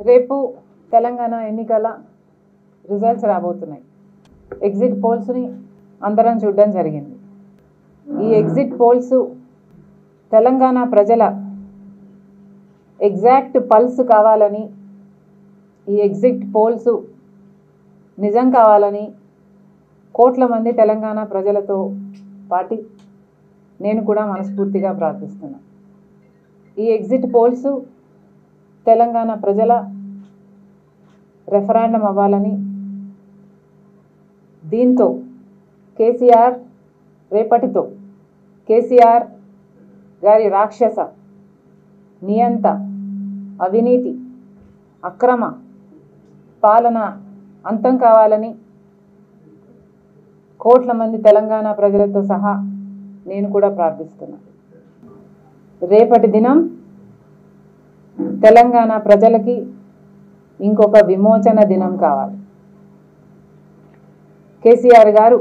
రేపు తెలంగాణ ఎన్నికల రిజల్ట్స్ రాబోతున్నాయి ఎగ్జిట్ పోల్స్ని అందరం చూడడం జరిగింది ఈ ఎగ్జిట్ పోల్స్ తెలంగాణ ప్రజల ఎగ్జాక్ట్ పల్స్ కావాలని ఈ ఎగ్జిట్ పోల్స్ నిజం కావాలని కోట్ల మంది తెలంగాణ ప్రజలతో పాటి నేను కూడా మనస్ఫూర్తిగా ప్రార్థిస్తున్నా ఈ ఎగ్జిట్ పోల్స్ తెలంగాణ ప్రజల రెఫరాండం అవ్వాలని దీంతో కేసీఆర్ రేపటితో కేసీఆర్ గారి రాక్షస నియంత అవినీతి అక్రమ పాలన అంతం కావాలని కోట్ల మంది తెలంగాణ ప్రజలతో సహా నేను కూడా ప్రార్థిస్తున్నా రేపటి దినం తెలంగాణ ప్రజలకి ఇంకొక విమోచన దినం కావాలి కేసీఆర్ గారు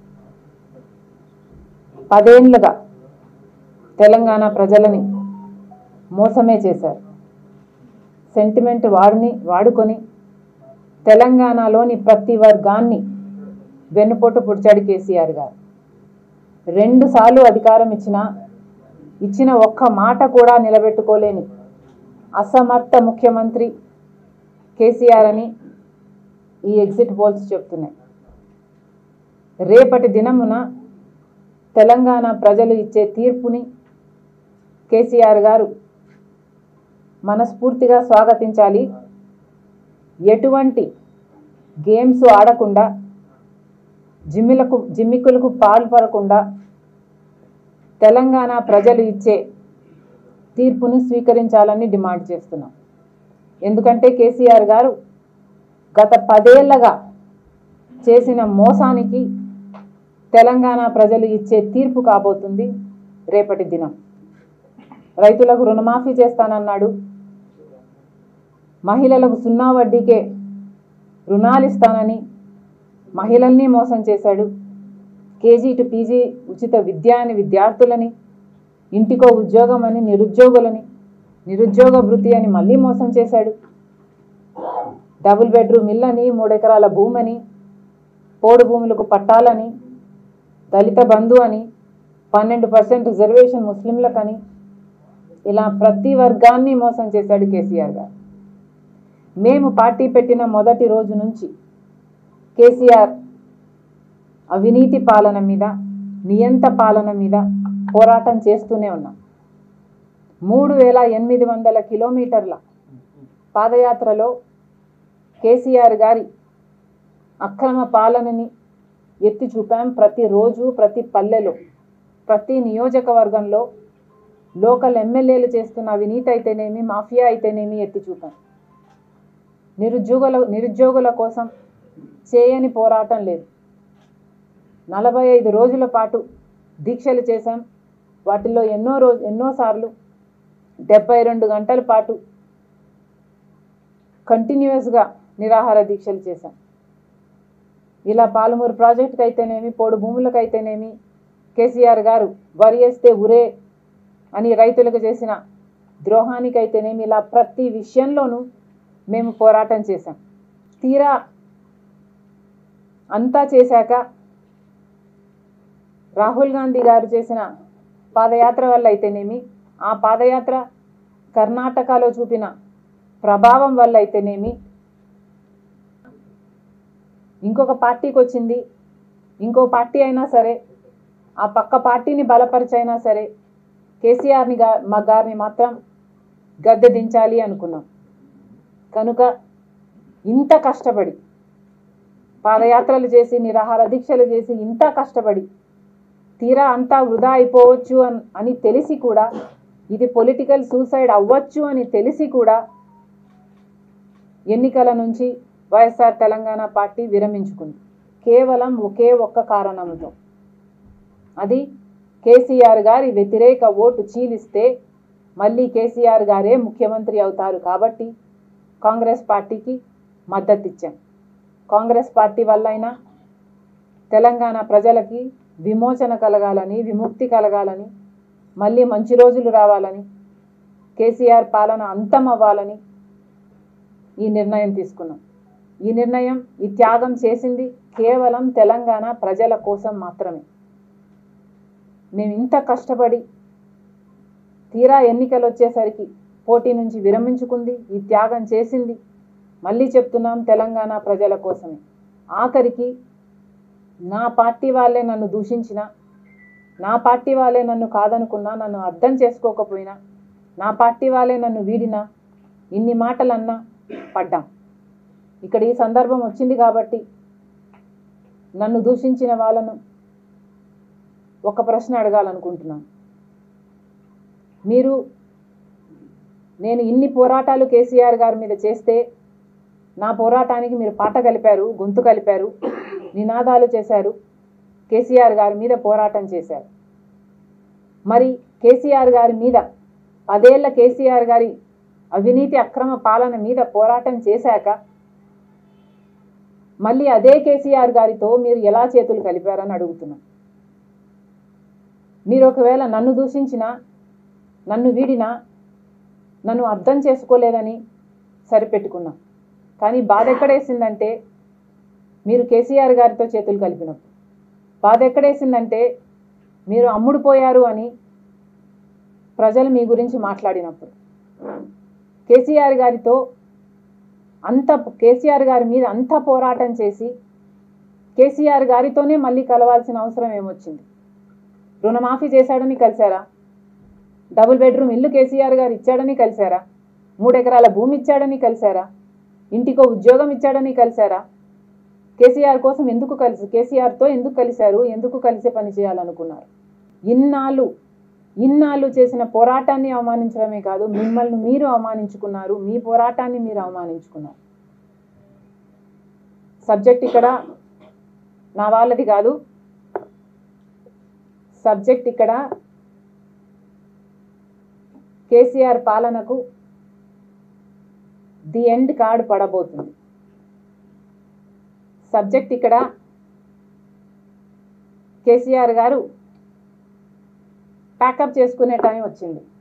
పదేళ్లుగా తెలంగాణ ప్రజలని మోసమే చేశారు సెంటిమెంట్ వాడిని వాడుకొని తెలంగాణలోని ప్రతి వర్గాన్ని వెన్నుపోటు పుడిచాడు కేసీఆర్ గారు రెండు సార్లు అధికారం ఇచ్చిన ఇచ్చిన ఒక్క మాట కూడా నిలబెట్టుకోలేని అసమర్థ ముఖ్యమంత్రి కేసీఆర్ అని ఈ ఎగ్జిట్ పోల్స్ చెప్తున్నాయి రేపటి దినమున తెలంగాణ ప్రజలు ఇచ్చే తీర్పుని కేసీఆర్ గారు మనస్ఫూర్తిగా స్వాగతించాలి ఎటువంటి గేమ్స్ ఆడకుండా జిమ్మిలకు జిమ్మికులకు పాల్పడకుండా తెలంగాణ ప్రజలు ఇచ్చే తీర్పును స్వీకరించాలని డిమాండ్ చేస్తున్నాం ఎందుకంటే కేసీఆర్ గారు గత పదేళ్లగా చేసిన మోసానికి తెలంగాణ ప్రజలు ఇచ్చే తీర్పు కాబోతుంది రేపటి దినం రైతులకు రుణమాఫీ చేస్తానన్నాడు మహిళలకు సున్నా వడ్డీకే రుణాలు ఇస్తానని మహిళల్ని మోసం చేశాడు కేజీ టు పీజీ ఉచిత విద్య అని విద్యార్థులని ఇంటికో ఉద్యోగం అని నిరుద్యోగులని నిరుద్యోగ భృతి అని మళ్ళీ మోసం చేశాడు డబుల్ బెడ్రూమ్ ఇల్లని మూడెకరాల భూమని పోడు భూములకు పట్టాలని దళిత బంధు అని పన్నెండు పర్సెంట్ రిజర్వేషన్ ముస్లింలకని ఇలా ప్రతి వర్గాన్ని మోసం చేశాడు కేసీఆర్ గారు మేము పార్టీ పెట్టిన మొదటి రోజు నుంచి కేసీఆర్ అవినీతి పాలన మీద నియంత పాలన మీద పోరాటం చేస్తూనే ఉన్నాం మూడు వేల ఎనిమిది వందల కిలోమీటర్ల పాదయాత్రలో కేసీఆర్ గారి అక్రమ పాలనని ఎత్తి చూపాం ప్రతిరోజు ప్రతి పల్లెలో ప్రతి నియోజకవర్గంలో లోకల్ ఎమ్మెల్యేలు చేస్తున్న అవినీతి అయితేనేమి మాఫియా అయితేనేమి ఎత్తి చూపాం నిరుద్యోగుల నిరుద్యోగుల కోసం చేయని పోరాటం లేదు నలభై ఐదు రోజుల పాటు దీక్షలు చేశాం వాటిల్లో ఎన్నో రోజు ఎన్నోసార్లు డెబ్బై రెండు గంటల పాటు కంటిన్యూస్గా నిరాహార దీక్షలు చేశాం ఇలా పాలమూరు ప్రాజెక్టుకి అయితేనేమి పోడు భూములకు అయితేనేమి కేసీఆర్ గారు వరి వేస్తే ఉరే అని రైతులకు చేసిన ద్రోహానికి అయితేనేమి ఇలా ప్రతి విషయంలోనూ మేము పోరాటం చేశాం తీరా అంతా చేశాక రాహుల్ గాంధీ గారు చేసిన పాదయాత్ర వల్ల అయితేనేమి ఆ పాదయాత్ర కర్ణాటకలో చూపిన ప్రభావం వల్ల అయితేనేమి ఇంకొక పార్టీకి వచ్చింది ఇంకో పార్టీ అయినా సరే ఆ పక్క పార్టీని బలపరిచైనా సరే కేసీఆర్ని గా మా గారిని మాత్రం గద్దె దించాలి అనుకున్నాం కనుక ఇంత కష్టపడి పాదయాత్రలు చేసి నిరాహార దీక్షలు చేసి ఇంత కష్టపడి తీరా అంతా వృధా అయిపోవచ్చు అని అని తెలిసి కూడా ఇది పొలిటికల్ సూసైడ్ అవ్వచ్చు అని తెలిసి కూడా ఎన్నికల నుంచి వైఎస్ఆర్ తెలంగాణ పార్టీ విరమించుకుంది కేవలం ఒకే ఒక్క కారణంతో అది కేసీఆర్ గారి వ్యతిరేక ఓటు చీలిస్తే మళ్ళీ కేసీఆర్ గారే ముఖ్యమంత్రి అవుతారు కాబట్టి కాంగ్రెస్ పార్టీకి మద్దతు ఇచ్చాం కాంగ్రెస్ పార్టీ వల్లైనా తెలంగాణ ప్రజలకి విమోచన కలగాలని విముక్తి కలగాలని మళ్ళీ మంచి రోజులు రావాలని కేసీఆర్ పాలన అంతం అవ్వాలని ఈ నిర్ణయం తీసుకున్నాం ఈ నిర్ణయం ఈ త్యాగం చేసింది కేవలం తెలంగాణ ప్రజల కోసం మాత్రమే మేము ఇంత కష్టపడి తీరా ఎన్నికలు వచ్చేసరికి పోటీ నుంచి విరమించుకుంది ఈ త్యాగం చేసింది మళ్ళీ చెప్తున్నాం తెలంగాణ ప్రజల కోసమే ఆఖరికి నా పార్టీ వాళ్ళే నన్ను దూషించిన నా పార్టీ వాళ్ళే నన్ను కాదనుకున్నా నన్ను అర్థం చేసుకోకపోయినా నా పార్టీ వాళ్ళే నన్ను వీడినా ఇన్ని మాటలన్నా పడ్డాం ఇక్కడ ఈ సందర్భం వచ్చింది కాబట్టి నన్ను దూషించిన వాళ్ళను ఒక ప్రశ్న అడగాలనుకుంటున్నాను మీరు నేను ఇన్ని పోరాటాలు కేసీఆర్ గారి మీద చేస్తే నా పోరాటానికి మీరు పాట కలిపారు గొంతు కలిపారు నినాదాలు చేశారు కేసీఆర్ గారి మీద పోరాటం చేశారు మరి కేసీఆర్ గారి మీద పదేళ్ల కేసీఆర్ గారి అవినీతి అక్రమ పాలన మీద పోరాటం చేశాక మళ్ళీ అదే కేసీఆర్ గారితో మీరు ఎలా చేతులు కలిపారని అడుగుతున్నా మీరు ఒకవేళ నన్ను దూషించినా నన్ను వీడినా నన్ను అర్థం చేసుకోలేదని సరిపెట్టుకున్నా కానీ బాధ ఎక్కడేసిందంటే మీరు కేసీఆర్ గారితో చేతులు కలిపినప్పుడు బాధ ఎక్కడేసిందంటే మీరు అమ్ముడుపోయారు అని ప్రజలు మీ గురించి మాట్లాడినప్పుడు కేసీఆర్ గారితో అంత కేసీఆర్ గారి మీద అంత పోరాటం చేసి కేసీఆర్ గారితోనే మళ్ళీ కలవాల్సిన అవసరం ఏమొచ్చింది రుణమాఫీ చేశాడని కలిశారా డబుల్ బెడ్రూమ్ ఇల్లు కేసీఆర్ గారు ఇచ్చాడని కలిశారా మూడెకరాల భూమి ఇచ్చాడని కలిశారా ఇంటికో ఉద్యోగం ఇచ్చాడని కలిశారా కేసీఆర్ కోసం ఎందుకు కలిసి కేసీఆర్తో ఎందుకు కలిశారు ఎందుకు కలిసి పని చేయాలనుకున్నారు ఇన్నాళ్ళు ఇన్నాళ్ళు చేసిన పోరాటాన్ని అవమానించడమే కాదు మిమ్మల్ని మీరు అవమానించుకున్నారు మీ పోరాటాన్ని మీరు అవమానించుకున్నారు సబ్జెక్ట్ ఇక్కడ నా వాళ్ళది కాదు సబ్జెక్ట్ ఇక్కడ కేసీఆర్ పాలనకు ది ఎండ్ కార్డ్ పడబోతుంది సబ్జెక్ట్ ఇక్కడ కేసీఆర్ గారు ప్యాకప్ చేసుకునే టైం వచ్చింది